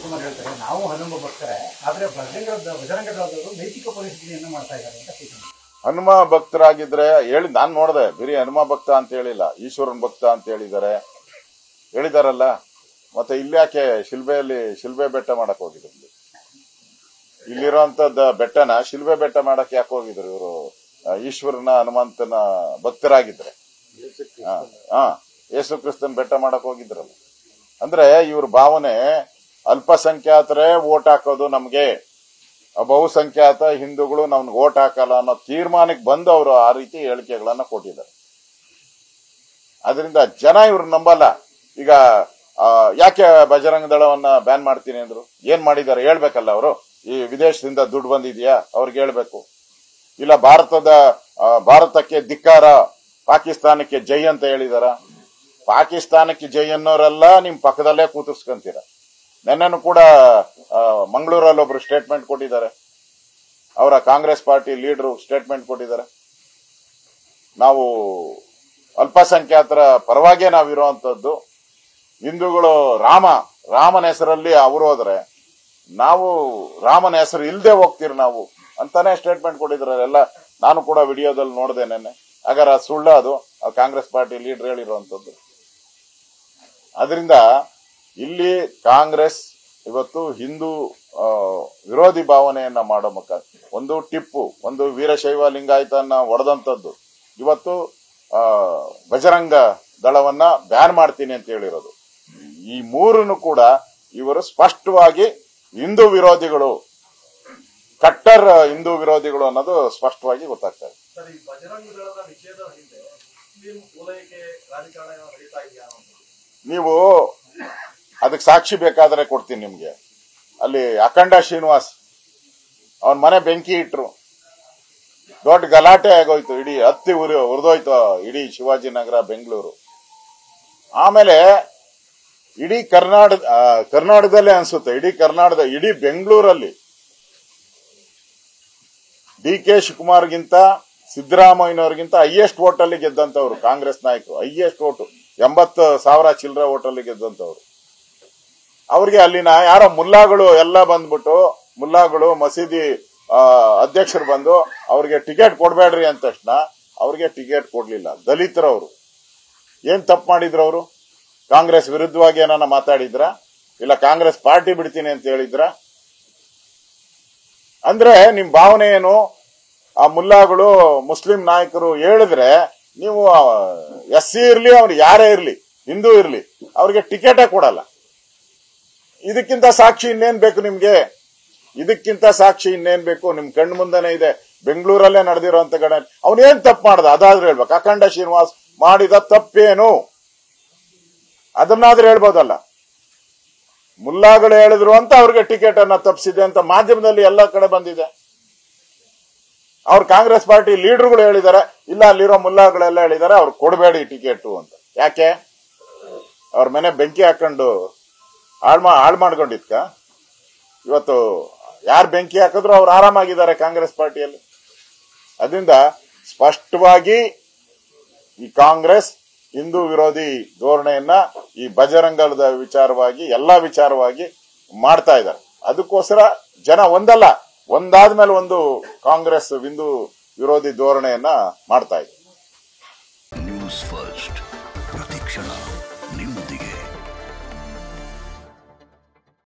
ಶಿವಕುಮಾರ್ ಹೇಳ್ತಾರೆ ನಾವು ಹನುಮ ಭಕ್ತರೇ ಆದ್ರೆ ಬಜರಂಗ ಬಜರಂಗ ದಳದವರು ನೈತಿಕ ಪರಿಸ್ಥಿತಿಯನ್ನು ಮಾಡ್ತಾ ಇದ್ದಾರೆ ಅಂತ ಟೀಕೆ ಮಾಡಿದ್ದಾರೆ. ಹನುಮ ಭಕ್ತರಾಗಿದ್ರೆ ಹೇಳಿ ನಾನ್ ನೋಡ್ದೆ ಬರೀ ಹನುಮ ಭಕ್ತ ಅಂತ ಹೇಳಿಲ್ಲ ಈಶ್ವರನ್ ಭಕ್ತ ಅಂತ ಹೇಳಿದ್ದಾರೆ ಹೇಳಿದಾರಲ್ಲ ಮತ್ತೆ ಇಲ್ಲಿ ಯಾಕೆ ಶಿಲ್ಬೆಯಲ್ಲಿ ಶಿಲ್ಬೆ ಬೆಟ್ಟ ಮಾಡಕ್ ಹೋಗಿದ್ರು ಇಲ್ಲಿ ಇಲ್ಲಿರುವಂತದ್ದ ಬೆಟ್ಟನ ಶಿಲ್ಬೆ ಬೆಟ್ಟ ಮಾಡಕ್ ಯಾಕೆ ಹೋಗಿದ್ರು ಇವರು ಈಶ್ವರನ ಹನುಮಂತನ ಭಕ್ತರಾಗಿದ್ರೆ ಹಾ, ಹಾ ಯೇಸು ಕ್ರಿಸ್ತನ್ ಬೆಟ್ಟ ಮಾಡಕ್ ಹೋಗಿದ್ರಲ್ಲ ಅಂದ್ರೆ ಇವ್ರ ಭಾವನೆ ಅಲ್ಪಸಂಖ್ಯಾತರೇ ಓಟ್ ಹಾಕೋದು ನಮ್ಗೆ ಆ ಬಹುಸಂಖ್ಯಾತ ಹಿಂದೂಗಳು ನಮ್ಗೆ ಓಟ್ ಹಾಕಲ್ಲ ಅನ್ನೋ ತೀರ್ಮಾನಕ್ಕೆ ಬಂದು ಅವರು ಆ ರೀತಿ ಹೇಳಿಕೆಗಳನ್ನ ಕೊಟ್ಟಿದ್ದಾರೆ ಅದರಿಂದ ಜನ ಇವ್ರು ನಂಬಲ್ಲ ಈಗ ಆ, ಯಾಕೆ ಬಜರಂಗ ದಳವನ್ನ ಬ್ಯಾನ್ ಮಾಡ್ತೀನಿ ಅಂದ್ರು ಏನ್ ಮಾಡಿದ್ದಾರೆ ಹೇಳ್ಬೇಕಲ್ಲ ಅವರು ಈ ವಿದೇಶದಿಂದ ದುಡ್ಡು ಬಂದಿದ್ಯಾ ಅವ್ರಿಗೆ ಹೇಳ್ಬೇಕು ಇಲ್ಲ ಭಾರತದ ಆ, ಭಾರತಕ್ಕೆ ಧಿಕ್ಕಾರ ಪಾಕಿಸ್ತಾನಕ್ಕೆ ಜೈ ಅಂತ ಹೇಳಿದಾರ ಪಾಕಿಸ್ತಾನಕ್ಕೆ ಜೈ ಅನ್ನೋರೆಲ್ಲ ನಿಮ್ ಪಕ್ಕದಲ್ಲೇ ಕೂತಿಸ್ಕೊಂತೀರ ನೆನ್ನೆನೂ ಕೂಡ ಆ, ಮಂಗಳೂರಲ್ಲಿ ಒಬ್ರು ಸ್ಟೇಟ್ಮೆಂಟ್ ಕೊಟ್ಟಿದ್ದಾರೆ ಅವರ ಕಾಂಗ್ರೆಸ್ ಪಾರ್ಟಿ ಲೀಡರ್ ಸ್ಟೇಟ್ಮೆಂಟ್ ಕೊಟ್ಟಿದ್ದಾರೆ ನಾವು ಅಲ್ಪಸಂಖ್ಯಾತರ ಪರವಾಗೇ ನಾವಿರುವಂತದ್ದು ಹಿಂದೂಗಳು ರಾಮ ರಾಮನ ಹೆಸರಲ್ಲಿ ಅವರು ಹೋದ್ರೆ ನಾವು ರಾಮನ ಹೆಸರು ಇಲ್ಲದೆ ಹೋಗ್ತೀರಿ ನಾವು ಅಂತಾನೆ ಸ್ಟೇಟ್ಮೆಂಟ್ ಕೊಟ್ಟಿದ್ದಾರೆ ಎಲ್ಲ ನಾನು ಕೂಡ ವಿಡಿಯೋದಲ್ಲಿ ನೋಡಿದೆ ನೆನ್ನೆ ಹಾಗಾದ್ರೆ ಅದು ಸುಳ್ಳ ಅದು ಆ ಕಾಂಗ್ರೆಸ್ ಪಾರ್ಟಿ ಲೀಡರ್ ಹೇಳಿರುವಂತದ್ದು ಅದರಿಂದ ಇಲ್ಲಿ ಕಾಂಗ್ರೆಸ್ ಇವತ್ತು ಹಿಂದೂ ಆ, ವಿರೋಧಿ ಭಾವನೆಯನ್ನ ಮಾಡೋ ಮುಖ ಒಂದು ಟಿಪ್ಪು ಒಂದು ವೀರಶೈವ ಲಿಂಗಾಯತನ ಒಡೆದಂತದ್ದು ಇವತ್ತು ಆ, ಬಜರಂಗ ದಳವನ್ನ ಬ್ಯಾನ್ ಮಾಡ್ತೀನಿ ಅಂತ ಹೇಳಿರೋದು ಈ ಮೂರನ್ನು ಕೂಡ ಇವರು ಸ್ಪಷ್ಟವಾಗಿ ಹಿಂದೂ ವಿರೋಧಿಗಳು ಕಟ್ಟರ್ ಹಿಂದೂ ವಿರೋಧಿಗಳು ಅನ್ನೋದು ಸ್ಪಷ್ಟವಾಗಿ ಗೊತ್ತಾಗ್ತಾ ಇದೆ ಸರ್ ಈ ಬಜರಂಗ ದಳದ ನಿಷೇಧ ಹಿಂದೆ ಮುಸ್ಲಿಂ ಓಲೈಕೆ ರಾಜಕಾರಣ ಏನೋ ನಡೀತಾ ಇದೆಯಾ ಅನ್ನೋದು ನೀವು ಅದಕ್ಕೆ ಸಾಕ್ಷಿ ಬೇಕಾದ್ರೆ ಕೊಡ್ತೀನಿ ನಿಮ್ಗೆ ಅಲ್ಲಿ ಅಖಂಡ ಶ್ರೀನಿವಾಸ್ ಅವನ ಮನೆ ಬೆಂಕಿ ಇಟ್ರು ದೊಡ್ಡ ಗಲಾಟೆ ಆಗೋಯ್ತು ಇಡೀ ಹತ್ತಿ ಉರಿ ಉರಿದೋಯ್ತು ಇಡೀ ಶಿವಾಜಿನಗರ ಬೆಂಗಳೂರು ಆಮೇಲೆ ಇಡೀ ಕರ್ನಾಟಕ ಆ, ಕರ್ನಾಟಕದಲ್ಲೇ ಅನ್ಸುತ್ತೆ ಇಡೀ ಕರ್ನಾಟಕದ ಇಡೀ ಬೆಂಗಳೂರಲ್ಲಿ ಡಿ ಕೆ ಶಿವಕುಮಾರ್ಗಿಂತ ಸಿದ್ದರಾಮಯ್ಯನವ್ರಿಗಿಂತ ಹೈಯೆಸ್ಟ್ ವೋಟ್ ಅಲ್ಲಿ ಗೆದ್ದಂತವ್ರು ಕಾಂಗ್ರೆಸ್ ನಾಯಕರು ಹೈಯೆಸ್ಟ್ ವೋಟ್ ಎಂಬತ್ತು ಸಾವಿರ ಚಿಲ್ಲರೆ ವೋಟ್ ಅಲ್ಲಿ ಗೆದ್ದಂತವ್ರು ಅವ್ರಿಗೆ ಅಲ್ಲಿನ ಯಾರೋ ಮುಲ್ಲಾಗಳು ಎಲ್ಲ ಬಂದ್ಬಿಟ್ಟು ಮುಲ್ಲಾಗಳು ಮಸೀದಿ ಆ, ಅಧ್ಯಕ್ಷರು ಬಂದು ಅವ್ರಿಗೆ ಟಿಕೆಟ್ ಕೊಡ್ಬೇಡ್ರಿ ಅಂದ ತಕ್ಷಣ ಅವ್ರಿಗೆ ಟಿಕೆಟ್ ಕೊಡ್ಲಿಲ್ಲ ದಲಿತರವರು ಏನ್ ತಪ್ಪು ಮಾಡಿದ್ರು ಅವರು ಕಾಂಗ್ರೆಸ್ ವಿರುದ್ಧವಾಗಿ ಏನಾನ ಮಾತಾಡಿದ್ರ ಇಲ್ಲ ಕಾಂಗ್ರೆಸ್ ಪಾರ್ಟಿ ಬಿಡ್ತೀನಿ ಅಂತ ಹೇಳಿದ್ರ ಅಂದ್ರೆ ನಿಮ್ ಭಾವನೆ ಏನು ಆ ಮುಲ್ಲಾಗಳು ಮುಸ್ಲಿಂ ನಾಯಕರು ಹೇಳಿದ್ರೆ ನೀವು ಎಸ್ ಸಿ ಇರ್ಲಿ ಅವ್ರು ಯಾರೇ ಇರ್ಲಿ ಹಿಂದೂ ಇರ್ಲಿ ಅವ್ರಿಗೆ ಟಿಕೆಟೇ ಕೊಡಲ್ಲ ಇದಕ್ಕಿಂತ ಸಾಕ್ಷಿ ಇನ್ನೇನ್ ಬೇಕು ನಿಮ್ಗೆ ಇದಕ್ಕಿಂತ ಸಾಕ್ಷಿ ಇನ್ನೇನ್ ಬೇಕು ನಿಮ್ ಕಣ್ಣು ಮುಂದೆನೆ ಇದೆ ಬೆಂಗಳೂರಲ್ಲೇ ನಡೆದಿರೋಂತ ಗಣ ಅವನೇನ್ ತಪ್ಪು ಮಾಡ್ದ ಅದಾದ್ರೂ ಹೇಳ್ಬೇಕು ಅಖಂಡ ಶ್ರೀನಿವಾಸ್ ಮಾಡಿದ ತಪ್ಪೇನು ಅದನ್ನಾದ್ರೂ ಹೇಳ್ಬೋದಲ್ಲ ಮುಲ್ಲಾಗಳು ಹೇಳಿದ್ರು ಅಂತ ಅವ್ರಿಗೆ ಟಿಕೆಟ್ ಅನ್ನ ತಪ್ಪಿಸಿದೆ ಅಂತ ಮಾಧ್ಯಮದಲ್ಲಿ ಎಲ್ಲ ಕಡೆ ಬಂದಿದೆ ಅವ್ರ ಕಾಂಗ್ರೆಸ್ ಪಾರ್ಟಿ ಲೀಡರ್ಗಳು ಹೇಳಿದ್ದಾರೆ ಇಲ್ಲ ಅಲ್ಲಿರೋ ಮುಲ್ಲಾಗಳೆಲ್ಲ ಹೇಳಿದ್ದಾರೆ ಅವ್ರು ಕೊಡಬೇಡಿ ಟಿಕೆಟ್ ಅಂತ ಯಾಕೆ ಅವ್ರ ಮನೆ ಬೆಂಕಿ ಹಾಕೊಂಡು ಹಾಳ್ ಮಾ ಹಾಳು ಮಾಡ್ಕೊಂಡಿದ್ಕ ಇವತ್ತು ಯಾರು ಬೆಂಕಿ ಹಾಕಿದ್ರು ಅವ್ರು ಆರಾಮಾಗಿದ್ದಾರೆ ಕಾಂಗ್ರೆಸ್ ಪಾರ್ಟಿಯಲ್ಲಿ ಅದರಿಂದ ಸ್ಪಷ್ಟವಾಗಿ ಈ ಕಾಂಗ್ರೆಸ್ ಹಿಂದೂ ವಿರೋಧಿ ಧೋರಣೆಯನ್ನ ಈ ಬಜರಂಗದ ವಿಚಾರವಾಗಿ ಎಲ್ಲಾ ವಿಚಾರವಾಗಿ ಮಾಡ್ತಾ ಇದ್ದಾರೆ ಅದಕ್ಕೋಸ್ಕರ ಜನ ಒಂದಲ್ಲ ಒಂದಾದ್ಮೇಲೆ ಒಂದು ಕಾಂಗ್ರೆಸ್ ಹಿಂದೂ ವಿರೋಧಿ ಧೋರಣೆಯನ್ನ ಮಾಡ್ತಾ ಇದೆ ನ್ಯೂಸ್ ಫಸ್ಟ್